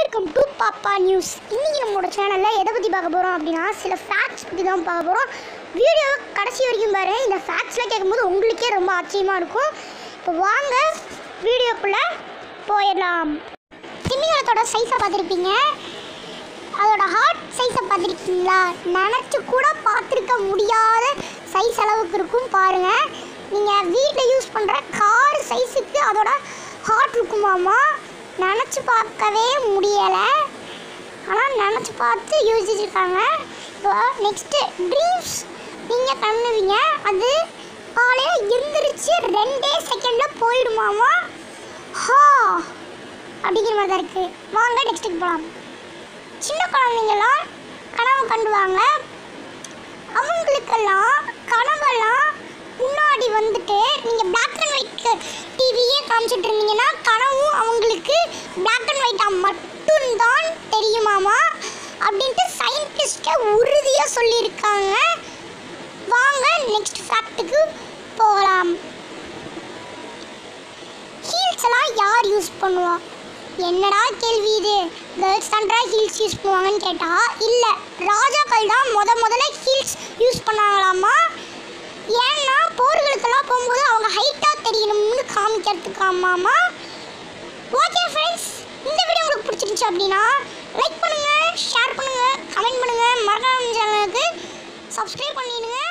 welcome to பாப்பா news இன்னைக்கு நம்மளோட சேனலில் எதை பற்றி பார்க்க போகிறோம் அப்படின்னா சில ஃபேக்ட்ஸ் பற்றி தான் பார்க்க போகிறோம் வீடியோ கடைசி வரைக்கும் பாரு இந்த ஃபேக்ட்ஸ்லாம் கேட்கும்போது உங்களுக்கே ரொம்ப ஆச்சரியமாக இருக்கும் இப்போ வாங்க வீடியோக்குள்ளே போயிடலாம் திமிங்கலத்தோட சைஸை பார்த்துருப்பீங்க அதோட ஹார்ட் சைஸை பார்த்துருக்கீங்களா நினச்சி கூட பார்த்துருக்க முடியாத சைஸ் அளவுக்கு இருக்கும் பாருங்கள் நீங்கள் வீட்டில் யூஸ் பண்ணுற கார் சைஸுக்கு அதோட ஹார்ட் இருக்குமாமா நினச்சி பார்க்கவே முடியலை ஆனால் நினச்சி பார்த்து யோசிச்சிருக்காங்க இப்போ நெக்ஸ்ட்டு ட்ரீம்ஸ் நீங்கள் பண்ணுவீங்க அது காலையில் எந்திரிச்சு ரெண்டே செகண்டில் போயிடுமாமா ஹா அப்படிங்கிற மாதிரி தான் இருக்குது வாங்க நெக்ஸ்ட்டுக்கு போகலாம் சின்ன குழந்தைங்களாம் கனவு கண்டுவாங்க அவங்களுக்கெல்லாம் கனவெல்லாம் முன்னாடி வந்துட்டு நீங்கள் Black அண்ட் ஒயிட் டிவியே காமிச்சிட்டு இருந்தீங்கன்னா கனவும் அவங்களுக்கு Black அண்ட் ஒயிட்டாக மட்டும்தான் தெரியுமாமா அப்படின்ட்டு சயின்டிஸ்ட்டை உறுதியாக சொல்லியிருக்காங்க வாங்க நெக்ஸ்ட் ஃபேக்ட்டுக்கு போகலாம் ஹீல்ஸ் எல்லாம் யார் யூஸ் பண்ணுவா என்னடா கேள்வி இது கேர்ள்ஸ் தான்டா ஹீல்ஸ் யூஸ் பண்ணுவாங்கன்னு கேட்டா இல்லை ராஜாக்கள் தான் முத முதல்ல ஹீல்ஸ் யூஸ் பண்ணாங்களாமா ஏன்னா போர்களுக்கெல்லாம் போகும்போது அவங்க ஹைட்டாக தெரியணும்னு காமிக்கிறதுக்காமாமா ஓகே ஃப்ரெண்ட்ஸ் இந்த வீடியோ உங்களுக்கு பிடிச்சிருந்துச்சு அப்படின்னா லைக் பண்ணுங்கள் ஷேர் பண்ணுங்கள் கமெண்ட் பண்ணுங்கள் மறக்காம சேனலுக்கு சப்ஸ்கிரைப் பண்ணிடுங்க